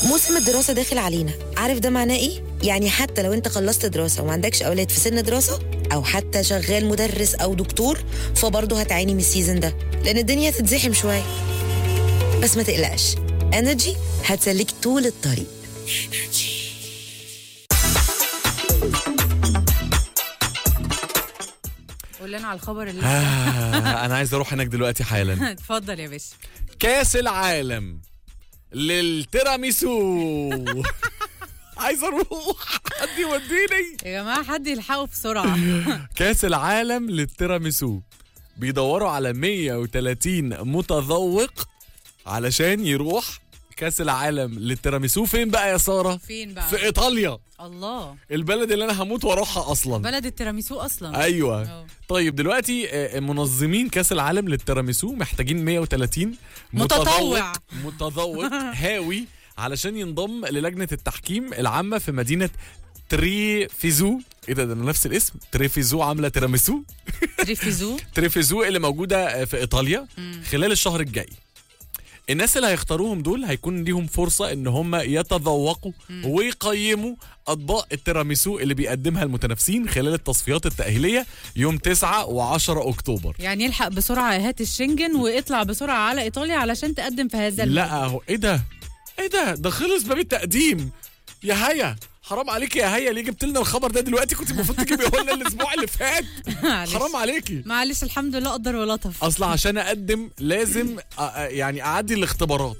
موسم الدراسة داخل علينا عارف ده معناه ايه؟ يعني حتى لو انت خلصت دراسة وما عندكش أولاد في سن دراسة أو حتى شغال مدرس أو دكتور فبرضه هتعاني من السيزون ده لأن الدنيا هتتزحم شوية بس ما تقلقش انرجي هتسليك طول الطريق قول لنا على الخبر اللي آه انا عايز اروح هناك دلوقتي حالا اتفضل يا باشا كاس العالم للتيراميسو عايز اروح حد يوديني يا جماعه حد يلحقه بسرعه كاس العالم للتيراميسو بيدوروا على 130 متذوق علشان يروح كاس العالم للتيراميسو فين بقى يا ساره فين بقى في ايطاليا الله البلد اللي انا هموت واروحها اصلا بلد التيراميسو اصلا ايوه أوه. طيب دلوقتي آه، منظمين كاس العالم للتيراميسو محتاجين 130 متطوع. متذوق- متذوق هاوي علشان ينضم للجنه التحكيم العامه في مدينه تريفيزو ايه ده ده نفس الاسم تريفيزو عامله تيراميسو تريفيزو تريفيزو اللي موجوده في ايطاليا خلال الشهر الجاي الناس اللي هيختاروهم دول هيكون ليهم فرصة ان هم يتذوقوا ويقيموا اطباق التيراميسو اللي بيقدمها المتنافسين خلال التصفيات التأهيلية يوم 9 و10 اكتوبر يعني يلحق بسرعه هات الشنجن واطلع بسرعه على ايطاليا علشان تقدم في هذا لا اهو ايه ده ايه ده ده خلص باب التقديم يا هيا حرام عليك يا هيا ليه جبت لنا الخبر ده دلوقتي كنت المفروض تجيبيه لنا الاسبوع اللي فات معلش حرام عليكي معلش الحمد لله قدر ولطف اصل عشان اقدم لازم أ- أ- يعني اعدي الاختبارات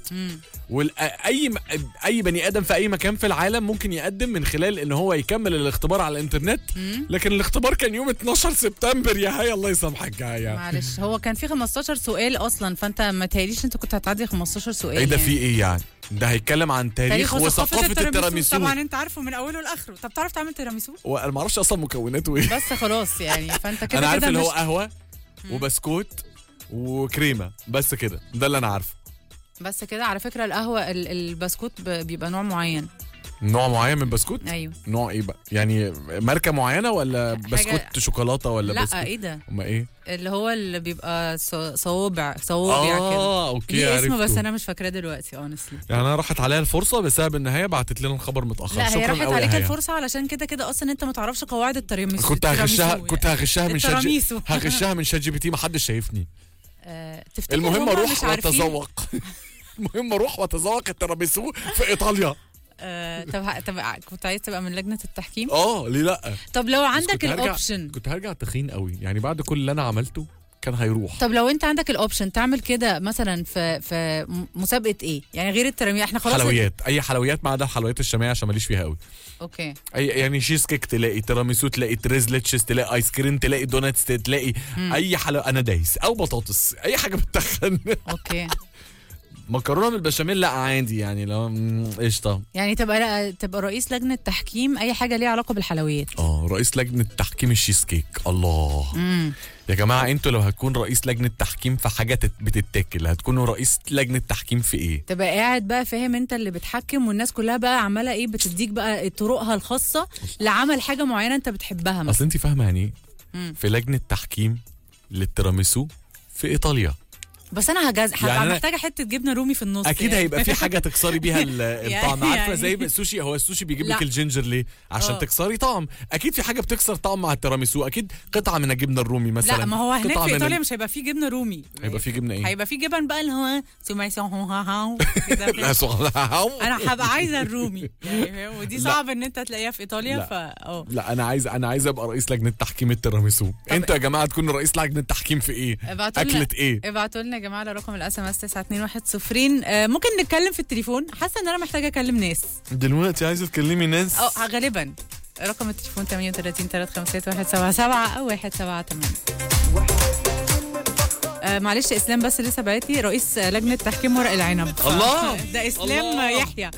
واي اي بني ادم في اي مكان في العالم ممكن يقدم من خلال ان هو يكمل الاختبار على الانترنت لكن الاختبار كان يوم 12 سبتمبر يا هيا الله يسامحك يا هيا معلش هو كان في 15 سؤال اصلا فانت ما تهيأليش انت كنت هتعدي 15 سؤال ايه ده يعني. في ايه يعني ده هيتكلم عن تاريخ وثقافه التيراميسو طبعا انت عارفه من اوله لاخره طب تعرف تعمل تيراميسو وانا ما اعرفش اصلا مكوناته ايه بس خلاص يعني فانت كده انا عارف كده اللي هو مش- قهوه وبسكوت وكريمه بس كده ده اللي انا عارفه بس كده على فكره القهوه ال- البسكوت ب- بيبقى نوع معين نوع معين من البسكوت ايوه نوع ايه بقى يعني ماركه معينه ولا بسكوت شوكولاته ولا لا بسكوت ايه ده اما ايه اللي هو اللي بيبقى ص- صوابع صوابع كده اه اوكي ليه اسم عرفته. بس انا مش فاكراه دلوقتي اونستلي يعني انا راحت عليا الفرصه بسبب ان هي بعتت لنا الخبر متاخر لا هي شكرا راحت قوي عليك يا هيا. الفرصه علشان كده كده اصلا انت ما تعرفش قواعد التيراميسو كنت هغشها التيراميسو كنت يعني. هغشها من شات جي- التراميسو. هغشها من شات جي بي تي ما حدش شايفني آه، تفتكر المهم هما اروح مش عارفين؟ واتذوق المهم اروح واتذوق التيراميسو في ايطاليا آه، طب ه- طب كنت عايز تبقى من لجنه التحكيم اه ليه لا طب لو بس عندك كنت هرجع- الاوبشن كنت هرجع تخين قوي يعني بعد كل اللي انا عملته كان هيروح طب لو انت عندك الاوبشن تعمل كده مثلا في في م- مسابقه ايه يعني غير الترامية احنا خلاص حلويات اي حلويات ما عدا الحلويات الشاميه عشان ماليش فيها قوي اوكي اي يعني شيز كيك تلاقي تيراميسو تلاقي تريزلتشز تلاقي ايس كريم تلاقي دوناتس تلاقي اي حلوى انا دايس او بطاطس اي حاجه بتخن اوكي مكرونه بالبشاميل لا عادي يعني لو مم، قشطه يعني تبقى لا تبقى رئيس لجنه تحكيم اي حاجه ليها علاقه بالحلويات اه رئيس لجنه تحكيم الشيز كيك الله امم يا جماعه انتوا لو هتكون رئيس لجنه تحكيم في حاجه تت- بتتاكل هتكونوا رئيس لجنه تحكيم في ايه تبقى قاعد بقى فاهم انت اللي بتحكم والناس كلها بقى عماله ايه بتديك بقى طرقها الخاصه لعمل حاجه معينه انت بتحبها مثلا اصل انت فاهمه يعني ايه مم. في لجنه تحكيم للتيراميسو في ايطاليا بس انا هجاز هبقى يعني أنا- محتاجه حته جبنه رومي في النص اكيد يعني. هيبقى في حاجه تكسري بيها ال- الطعم يعني- عارفه زي السوشي هو السوشي بيجيب لك لا. الجينجر ليه عشان آه. تكسري طعم اكيد في حاجه بتكسر طعم مع التيراميسو اكيد قطعه من الجبنه الرومي مثلا لا ما هو هناك قطعة في من ايطاليا ال- مش هيبقى في جبنه رومي هيبقى في جبنه ايه هيبقى في جبن بقى اللي هو سمعي سمعي كده لا فاهم؟ سؤال انا هبقى عايزه الرومي يعني فاهم ودي لا. صعب ان انت تلاقيها في ايطاليا لا. فا اه لا انا عايز انا عايز ابقى رئيس لجنه تحكيم التيراميسو انتوا يا جماعه تكونوا رئيس لجنه تحكيم في ايه ابعتوا لنا اكله ايه ابعتوا لنا يا جماعه على رقم الاس ام اس 921 آه ممكن نتكلم في التليفون حاسه ان انا محتاجه اكلم ناس دلوقتي عايزه تكلمي ناس اه غالبا رقم التليفون 38 356 177 او 178 آه معلش اسلام بس لسه بعت لي رئيس لجنه تحكيم ورق العنب ف- الله! ده اسلام الله! يحيى